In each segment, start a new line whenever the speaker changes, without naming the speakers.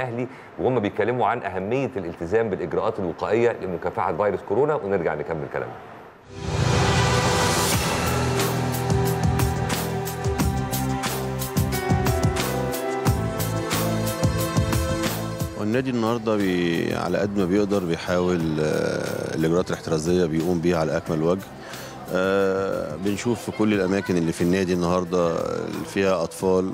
الاهلي وهم بيتكلموا عن اهميه الالتزام بالاجراءات الوقائيه لمكافحه فيروس كورونا ونرجع نكمل كلامنا
والنادي النهارده بي على قد ما بيقدر بيحاول آه، الاجراءات الاحترازيه بيقوم بيها على اكمل وجه آه، بنشوف في كل الاماكن اللي في النادي النهارده اللي فيها اطفال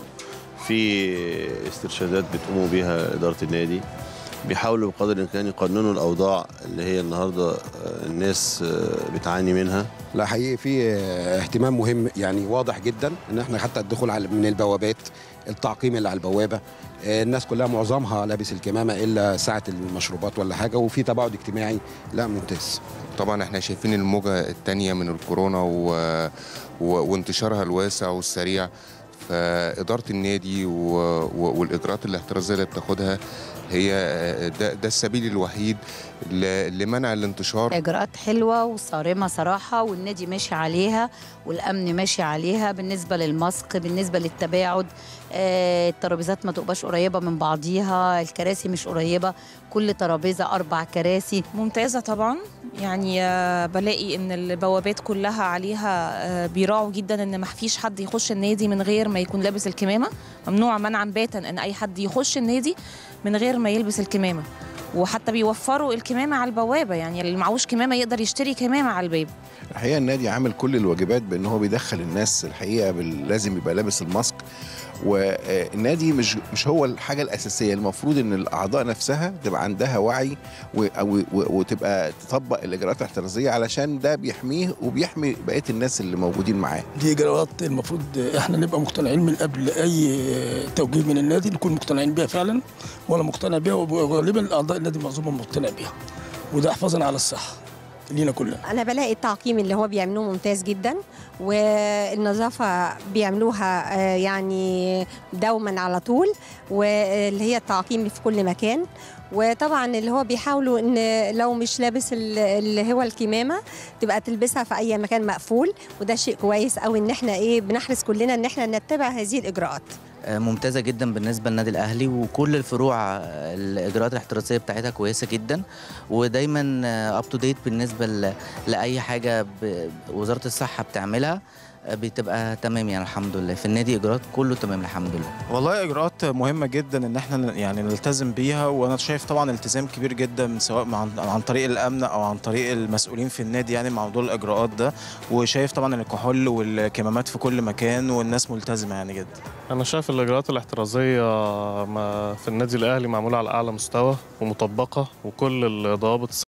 في استرشادات بتقوموا بيها اداره النادي بيحاولوا بقدر الامكان يقننوا الاوضاع اللي هي النهارده آه، الناس آه، بتعاني منها
لا حقيقي في اهتمام مهم يعني واضح جدا ان احنا حتى الدخول على من البوابات التعقيم اللي على البوابه آه، الناس كلها معظمها لابس الكمامه الا ساعه المشروبات ولا حاجه وفي تباعد اجتماعي لا ممتاز
طبعا احنا شايفين الموجة الثانية من الكورونا و... و... وانتشارها الواسع والسريع فإدارة النادي و... و... والإجراءات الاحترازية اللي بتاخدها هي ده, ده السبيل الوحيد ل... لمنع الانتشار
اجراءات حلوه وصارمه صراحه والنادي ماشي عليها والامن ماشي عليها بالنسبه للماسك بالنسبه للتباعد آه، الترابيزات ما تبقاش قريبه من بعضيها الكراسي مش قريبه كل ترابيزه اربع كراسي
ممتازة طبعا يعني آه، بلاقي ان البوابات كلها عليها آه، بيراعوا جدا ان ما فيش حد يخش النادي من غير ما يكون لابس الكمامة ممنوع منعا باتا ان اي حد يخش النادي من غير ما يلبس الكمامة وحتى بيوفروا الكمامة على البوابة يعني اللي معهوش كمامة يقدر يشتري كمامة على الباب
الحقيقه النادي عامل كل الواجبات بان هو بيدخل الناس الحقيقه بال- لازم يبقى لابس الماسك والنادي مش مش هو الحاجه الاساسيه المفروض ان الاعضاء نفسها تبقى عندها وعي و- أو- و- وتبقى تطبق الاجراءات الاحترازيه علشان ده بيحميه وبيحمي بقيه الناس اللي موجودين معاه
دي اجراءات المفروض احنا نبقى مقتنعين من قبل اي توجيه من النادي نكون مقتنعين بيها فعلا وانا مقتنع بيها وغالبا اعضاء النادي معظمهم مقتنع بيها وده حفاظا على الصحه لينا كلنا
انا بلاقي التعقيم اللي هو بيعملوه ممتاز جدا والنظافه بيعملوها آه، يعني دوما على طول واللي هي التعقيم في كل مكان وطبعا اللي هو بيحاولوا ان لو مش لابس ال- اللي هو الكمامه تبقى تلبسها في اي مكان مقفول وده شيء كويس قوي ان احنا ايه بنحرص كلنا ان احنا نتبع هذه الاجراءات
ممتازة جدا بالنسبة للنادي الأهلي وكل الفروع آه، الإجراءات الاحترازية بتاعتها كويسة جدا ودايما أب تو ديت بالنسبة ل- لأي حاجة ب- وزارة الصحة بتعملها آه، بتبقى تمام يعني الحمد لله في النادي إجراءات كله تمام الحمد لله
والله اجراءات مهمه جدا ان احنا ن- يعني نلتزم بيها وانا شايف طبعا التزام كبير جدا سواء مع عن طريق الامن او عن طريق المسؤولين في النادي يعني مع موضوع الاجراءات ده وشايف طبعا الكحول والكمامات في كل مكان والناس ملتزمه يعني جدا
أنا شايف الإجراءات الاحترازية ما- في النادي الأهلي معمولة على أعلى مستوى ومطبقة وكل الضوابط